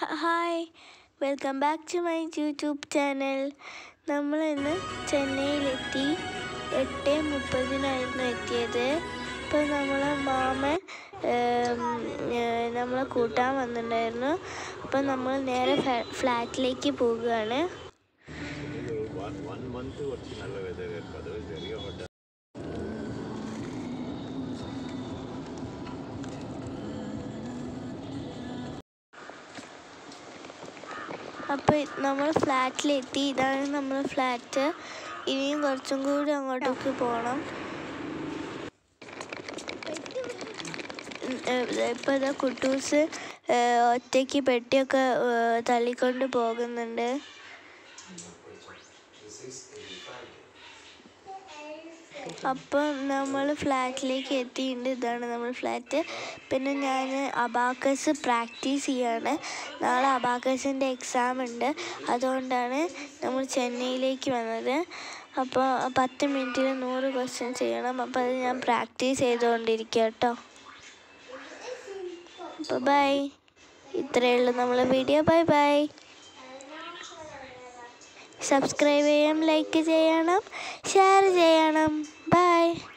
hi welcome back to my YouTube channel നമ്മൾ ഇന്ന് ചെന്നൈയിലെത്തി എട്ട് മുപ്പതിനായിരുന്നു എത്തിയത് ഇപ്പോൾ നമ്മളെ മാമൻ ഏം, ഏ, നമ്മളെ കൂട്ടാൻ വന്നിട്ടുണ്ടായിരുന്നു അപ്പോൾ നമ്മൾ നേരെ ഫ്ലാറ്റിലേക്ക് പോവുകയാണ് വൺ വൺ മന്ത് കുറച്ച് നല്ല വെതർ ആയിരിക്കും അത് ചെറിയ ഹോട്ടൽ അപ്പോൾ നമ്മൾ ഫ്ലാറ്റിലെത്തി ഇതാണ് നമ്മുടെ ഫ്ലാറ്റ് ഇനിയും കുറച്ചും കൂടി അങ്ങോട്ടേക്ക് പോകണം ഇപ്പോൾ ഇതാ കുട്ടൂസ് ഏഹ്, ഒറ്റയ്ക്ക് പെട്ടിയൊക്കെ ഏഹ്, തള്ളിക്കൊണ്ട് പോകുന്നുണ്ട് അപ്പം നമ്മൾ ഫ്ലാറ്റിലേക്ക് എത്തിയിട്ടുണ്ട് ഇതാണ് നമ്മൾ ഫ്ലാറ്റ് പിന്നെ ഞാൻ അബാക്കസ് പ്രാക്ടീസ് ചെയ്യാണ് നാളെ അബാക്കസിൻ്റെ എക്സാം ഉണ്ട് അതുകൊണ്ടാണ് നമ്മൾ ചെന്നൈയിലേക്ക് വന്നത് അപ്പോൾ പത്ത് മിനിറ്റിൽ നൂറ് ക്വസ്റ്റ്യൻ ചെയ്യണം അപ്പോൾ അത് ഞാൻ പ്രാക്ടീസ് ചെയ്തുകൊണ്ടിരിക്കുക കേട്ടോ അപ്പോൾ ബൈ ഇത്രയേ ഉള്ളൂ നമ്മളെ വീഡിയോ ബൈ ബൈ സബ്സ്ക്രൈബ് ചെയ്യണം ലൈക്ക് ചെയ്യണം ഷെയർ ചെയ്യണം ബൈ